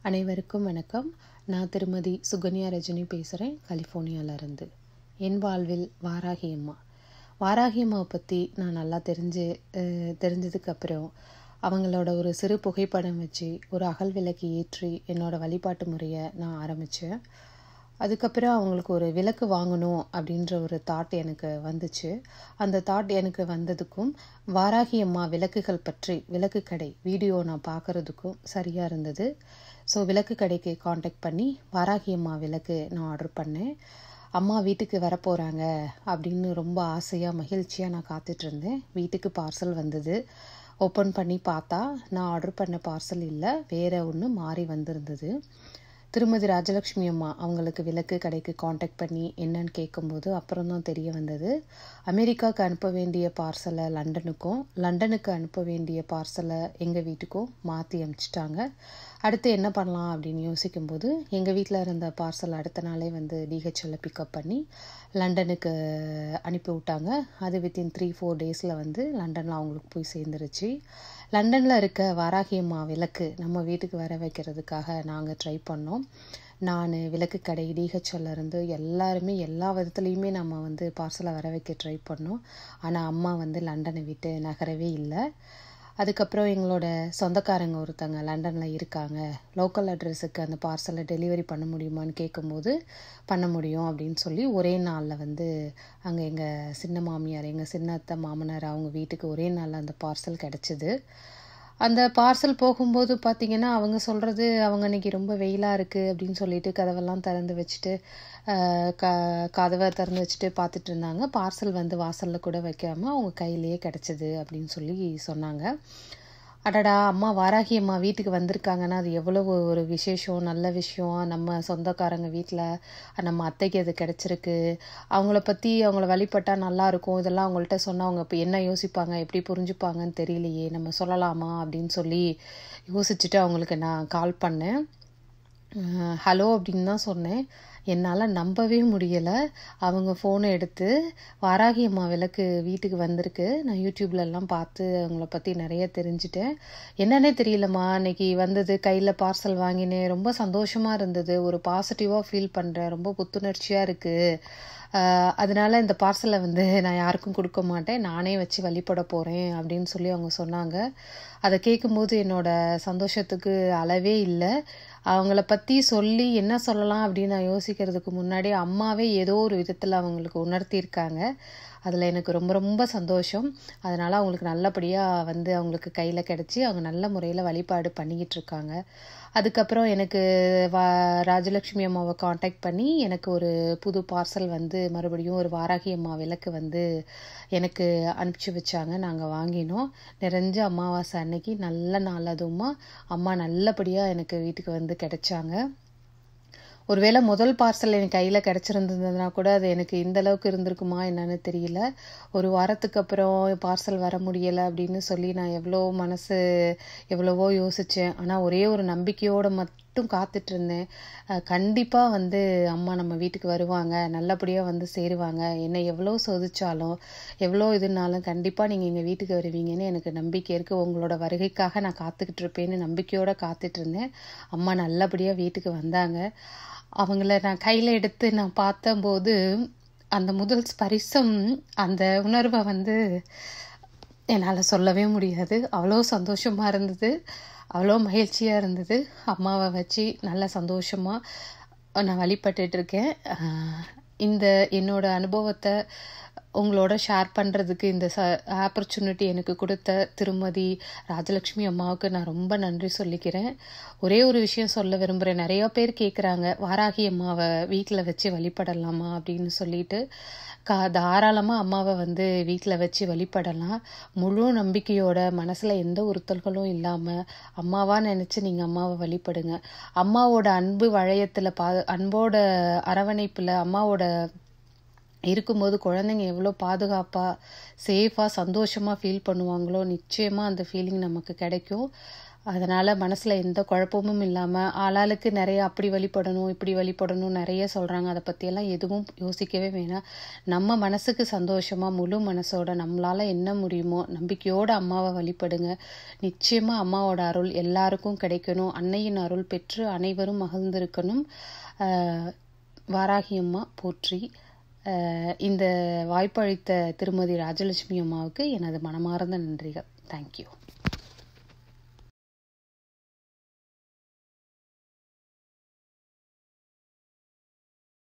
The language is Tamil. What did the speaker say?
அனைவருக்கும் வணக்கம் நான் திருமதி சுகன்யா ரஜினி பேசுகிறேன் கலிஃபோர்னியாவிலேருந்து என் வாழ்வில் வாராகி அம்மா வாராகி அம்மாவை பற்றி நான் நல்லா தெரிஞ்சு அஹ், தெரிஞ்சதுக்கப்புறம் அவங்களோட ஒரு சிறு புகைப்படம் வச்சு ஒரு அகல் விளக்கு ஏற்றி என்னோட வழிபாட்டு முறையை நான் ஆரம்பித்தேன் அதுக்கப்புறம் அவங்களுக்கு ஒரு விளக்கு வாங்கணும் அப்படின்ற ஒரு தாட் எனக்கு வந்துச்சு அந்த தாட் எனக்கு வந்ததுக்கும் வாராகி அம்மா விளக்குகள் பற்றி விளக்கு கடை வீடியோ நான் பார்க்கறதுக்கும் சரியாக இருந்தது ஸோ விளக்கு கடைக்கு காண்டாக்ட் பண்ணி வாராகி அம்மா விளக்கு நான் ஆர்டர் பண்ணேன் அம்மா வீட்டுக்கு வரப்போகிறாங்க அப்படின்னு ரொம்ப ஆசையாக மகிழ்ச்சியாக நான் காத்துட்டு இருந்தேன் வீட்டுக்கு பார்சல் வந்தது ஓப்பன் பண்ணி பார்த்தா நான் ஆர்டர் பண்ண பார்சல் இல்லை வேற ஒன்று மாறி வந்திருந்தது திருமதி ராஜலக்ஷ்மி அம்மா அவங்களுக்கு விளக்கு கடைக்கு காண்டாக்ட் பண்ணி என்னன்னு கேட்கும்போது அப்புறம் தான் தெரிய வந்தது அமெரிக்காவுக்கு அனுப்ப வேண்டிய பார்சலை லண்டனுக்கும் லண்டனுக்கு அனுப்ப வேண்டிய பார்சலை எங்கள் வீட்டுக்கும் மாற்றி அனுப்பிச்சிட்டாங்க அடுத்து என்ன பண்ணலாம் அப்படின்னு யோசிக்கும்போது எங்கள் வீட்டில் இருந்த பார்சல் அடுத்த நாளே வந்து டிஹெச்எல்ல பிக்கப் பண்ணி லண்டனுக்கு அனுப்பி விட்டாங்க அது வித்தின் த்ரீ ஃபோர் டேஸில் வந்து லண்டனில் அவங்களுக்கு போய் சேர்ந்துருச்சு லண்டனில் இருக்க வாராகி அம்மா விளக்கு நம்ம வீட்டுக்கு வர வைக்கிறதுக்காக நாங்கள் ட்ரை பண்ணோம் நான் விளக்கு கடை டிஹெச்எல்ல இருந்து எல்லாருமே எல்லா விதத்துலேயுமே நம்ம வந்து பார்சலை வர வைக்க ட்ரை பண்ணோம் ஆனால் அம்மா வந்து லண்டனை விட்டு நகரவே இல்லை அதுக்கப்புறம் எங்களோட சொந்தக்காரங்க ஒருத்தங்க லண்டனில் இருக்காங்க லோக்கல் அட்ரஸுக்கு அந்த பார்சலை டெலிவரி பண்ண முடியுமான்னு கேட்கும்போது பண்ண முடியும் அப்படின்னு சொல்லி ஒரே நாளில் வந்து அங்கே எங்கள் சின்ன மாமியார் எங்கள் சின்ன அத்தை மாமனார் அவங்க வீட்டுக்கு ஒரே நாளில் அந்த பார்சல் கிடச்சிது அந்த பார்சல் போகும்போது பார்த்தீங்கன்னா அவங்க சொல்கிறது அவங்க இன்னைக்கு ரொம்ப வெயிலாக இருக்குது அப்படின்னு சொல்லிட்டு கதவெல்லாம் திறந்து வச்சுட்டு ஆஹ், க கதவை திறந்து வச்சுட்டு பார்த்துட்டு இருந்தாங்க பார்சல் வந்து வாசலில் கூட வைக்காம அவங்க கையிலேயே கிடச்சிது அப்படின்னு சொல்லி சொன்னாங்க அடடா அம்மா வாராகி அம்மா வீட்டுக்கு வந்திருக்காங்கன்னா அது எவ்வளவு ஒரு விசேஷம் நல்ல விஷயம் நம்ம சொந்தக்காரங்க வீட்டில் நம்ம அத்தைக்கு அது கிடச்சிருக்கு அவங்கள பற்றி அவங்கள வழிபட்டால் நல்லா இருக்கும் இதெல்லாம் அவங்கள்ட்ட சொன்னால் அவங்க இப்போ என்ன யோசிப்பாங்க எப்படி புரிஞ்சுப்பாங்கன்னு தெரியலையே நம்ம சொல்லலாமா அப்படின்னு சொல்லி யோசிச்சுட்டு அவங்களுக்கு நான் கால் பண்ணேன் ஹலோ அப்படின்னு தான் சொன்னேன் என்னால் நம்பவே முடியலை அவங்க ஃபோனை எடுத்து வாராகி அம்மா விளக்கு வீட்டுக்கு வந்திருக்கு நான் யூடியூப்ல எல்லாம் பார்த்து அவங்கள பற்றி நிறைய தெரிஞ்சுட்டேன் என்னன்னே தெரியலம்மா இன்னைக்கு வந்தது கையில் பார்சல் வாங்கினேன் ரொம்ப சந்தோஷமாக இருந்தது ஒரு பாசிட்டிவாக ஃபீல் பண்ணுறேன் ரொம்ப புத்துணர்ச்சியாக இருக்குது ஆஹ் அதனால இந்த பார்சலை வந்து நான் யாருக்கும் கொடுக்க மாட்டேன் நானே வச்சு வழிபட போகிறேன் அப்படின்னு சொல்லி அவங்க சொன்னாங்க அதை கேட்கும்போது என்னோட சந்தோஷத்துக்கு அளவே இல்லை அவங்கள பற்றி சொல்லி என்ன சொல்லலாம் அப்படின்னு நான் யோசிக்கிறதுக்கு முன்னாடி அம்மாவே ஏதோ ஒரு விதத்தில் அவங்களுக்கு உணர்த்தியிருக்காங்க அதில் எனக்கு ரொம்ப ரொம்ப சந்தோஷம் அதனால் அவங்களுக்கு நல்லபடியாக வந்து அவங்களுக்கு கையில் கிடச்சி அவங்க நல்ல முறையில் வழிபாடு பண்ணிக்கிட்டு இருக்காங்க அதுக்கப்புறம் எனக்கு வா ராஜலக்ஷ்மி அம்மாவை காண்டாக்ட் பண்ணி எனக்கு ஒரு புது பார்சல் வந்து மறுபடியும் ஒரு வாராகி அம்மா விளக்கு வந்து எனக்கு அனுப்பிச்சி வச்சாங்க நாங்கள் வாங்கினோம் நிறைஞ்ச அமாவாசை அன்னைக்கு நல்ல நாள் அதுவுமா அம்மா நல்லபடியாக எனக்கு வீட்டுக்கு வந்து கிடைச்சாங்க ஒருவேளை முதல் பார்சல் என் கையில் கிடச்சிருந்ததுனா கூட அது எனக்கு இந்த அளவுக்கு இருந்திருக்குமா என்னன்னு தெரியல ஒரு வாரத்துக்கு அப்புறம் பார்சல் வர முடியலை அப்படின்னு சொல்லி நான் எவ்வளோ மனசு எவ்வளவோ யோசித்தேன் ஆனால் ஒரே ஒரு நம்பிக்கையோடு மட்டும் காத்துட்டு இருந்தேன் அஹ் கண்டிப்பா வந்து அம்மா நம்ம வீட்டுக்கு வருவாங்க நல்லபடியாக வந்து சேருவாங்க என்னை எவ்வளோ சோதிச்சாலும் எவ்வளோ இதுனாலும் கண்டிப்பாக நீங்கள் எங்கள் வீட்டுக்கு வருவீங்கன்னு எனக்கு நம்பிக்கை இருக்குது உங்களோட வருகைக்காக நான் காத்துக்கிட்டு இருப்பேன்னு நம்பிக்கையோடு காத்துட்டு இருந்தேன் அம்மா நல்லபடியாக வீட்டுக்கு வந்தாங்க அவங்கள நான் கையில் எடுத்து நான் பார்த்தம்போது அந்த முதல் ஸ்பரிசம் அந்த உணர்வை வந்து என்னால் சொல்லவே முடியாது அவ்வளோ சந்தோஷமாக இருந்தது அவ்வளோ மகிழ்ச்சியாக இருந்தது அம்மாவை வச்சு நல்ல சந்தோஷமாக நான் வழிபட்டுட்டு இருக்கேன் ஆஹ் இந்த என்னோட அனுபவத்தை உங்களோட ஷேர் பண்ணுறதுக்கு இந்த ச ஆப்பர்ச்சுனிட்டி எனக்கு கொடுத்த திருமதி ராஜலக்ஷ்மி அம்மாவுக்கு நான் ரொம்ப நன்றி சொல்லிக்கிறேன் ஒரே ஒரு விஷயம் சொல்ல விரும்புகிறேன் நிறைய பேர் கேட்குறாங்க வாராகி அம்மாவை வீட்டில் வச்சு வழிபடலாமா அப்படின்னு சொல்லிட்டு கா தாராளமாக அம்மாவை வந்து வீட்டில் வச்சு வழிபடலாம் முழு நம்பிக்கையோட மனசில் எந்த உறுத்தல்களும் இல்லாமல் அம்மாவா நினச்சி நீங்கள் அம்மாவை வழிபடுங்க அம்மாவோட அன்பு வளையத்தில் பா அன்போட அரவணைப்பில் அம்மாவோட இருக்கும்போது குழந்தைங்க எவ்வளோ பாதுகாப்பாக சேஃபாக சந்தோஷமாக ஃபீல் பண்ணுவாங்களோ நிச்சயமாக அந்த ஃபீலிங் நமக்கு கிடைக்கும் அதனால் மனசில் எந்த குழப்பமும் இல்லாமல் ஆளாளுக்கு நிறைய அப்படி வழிபடணும் இப்படி வழிபடணும் நிறைய சொல்கிறாங்க அதை பற்றியெல்லாம் எதுவும் யோசிக்கவே வேணாம் நம்ம மனசுக்கு சந்தோஷமாக முழு மனசோட நம்மளால் என்ன முடியுமோ நம்பிக்கையோடு அம்மாவை வழிபடுங்க நிச்சயமாக அம்மாவோட அருள் எல்லாருக்கும் கிடைக்கணும் அன்னையின் அருள் பெற்று அனைவரும் மகிழ்ந்திருக்கணும் வாராகி அம்மா போற்றி இந்த வாய்ப்பளித்த திருமதி ராஜலட்சுமி அம்மாவுக்கு எனது மனமார்ந்த நன்றிகள் தேங்க்யூ